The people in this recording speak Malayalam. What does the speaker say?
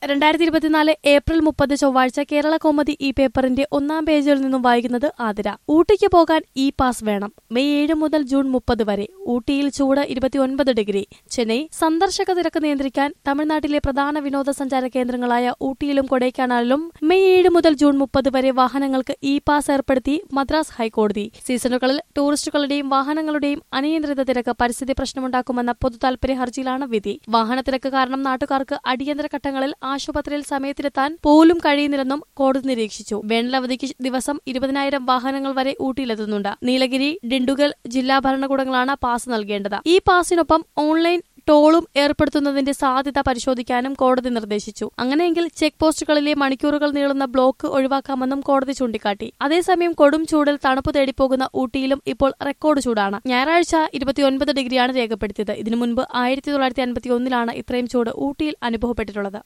രണ്ടായിരത്തി ഇരുപത്തിനാല് ഏപ്രിൽ മുപ്പത് ചൊവ്വാഴ്ച കേരള കോമതി ഈ പേപ്പറിന്റെ ഒന്നാം പേജിൽ നിന്നും വായിക്കുന്നത് ആതിര ഊട്ടിക്ക് പോകാൻ ഇ പാസ് വേണം മെയ് ഏഴ് മുതൽ ജൂൺ മുപ്പത് വരെ ഊട്ടിയിൽ ചൂട് ഇരുപത്തിയൊൻപത് ഡിഗ്രി ചെന്നൈ സന്ദർശക തിരക്ക് നിയന്ത്രിക്കാൻ തമിഴ്നാട്ടിലെ പ്രധാന വിനോദസഞ്ചാര കേന്ദ്രങ്ങളായ ഊട്ടിയിലും കൊടൈക്കനാലിലും മെയ് ഏഴ് മുതൽ ജൂൺ മുപ്പത് വരെ വാഹനങ്ങൾക്ക് ഇ പാസ് ഏർപ്പെടുത്തി മദ്രാസ് ഹൈക്കോടതി സീസണുകളിൽ ടൂറിസ്റ്റുകളുടെയും വാഹനങ്ങളുടെയും അനിയന്ത്രിത തിരക്ക് പരിസ്ഥിതി പ്രശ്നമുണ്ടാക്കുമെന്ന പൊതു താൽപര്യ ഹർജിയിലാണ് വിധി വാഹനത്തിരക്ക് കാരണം നാട്ടുകാർക്ക് അടിയന്തര ഘട്ടങ്ങളിൽ ആശുപത്രിയിൽ സമയത്തിലെത്താൻ പോലും കഴിയുന്നില്ലെന്നും കോടതി നിരീക്ഷിച്ചു വേനലവധിക്ക് ദിവസം ഇരുപതിനായിരം വാഹനങ്ങൾ വരെ ഊട്ടിയിലെത്തുന്നുണ്ട് നീലഗിരി ഡിണ്ടുഗൽ ജില്ലാ ഭരണകൂടങ്ങളാണ് പാസ് നൽകേണ്ടത് ഈ പാസിനൊപ്പം ഓൺലൈൻ ടോളും ഏർപ്പെടുത്തുന്നതിന്റെ സാധ്യത പരിശോധിക്കാനും കോടതി നിർദ്ദേശിച്ചു അങ്ങനെയെങ്കിൽ ചെക്ക് പോസ്റ്റുകളിലെ മണിക്കൂറുകൾ നീളുന്ന ബ്ലോക്ക് ഒഴിവാക്കാമെന്നും കോടതി ചൂണ്ടിക്കാട്ടി അതേസമയം കൊടും ചൂടിൽ തണുപ്പ് തേടിപ്പോകുന്ന ഊട്ടിയിലും ഇപ്പോൾ റെക്കോർഡ് ചൂടാണ് ഞായറാഴ്ച ഇരുപത്തിയൊൻപത് ഡിഗ്രിയാണ് രേഖപ്പെടുത്തിയത് ഇതിനു മുൻപ് ആയിരത്തി തൊള്ളായിരത്തി അൻപത്തി ഒന്നിലാണ് ഇത്രയും ചൂട് ഊട്ടിയിൽ അനുഭവപ്പെട്ടിട്ടുള്ളത്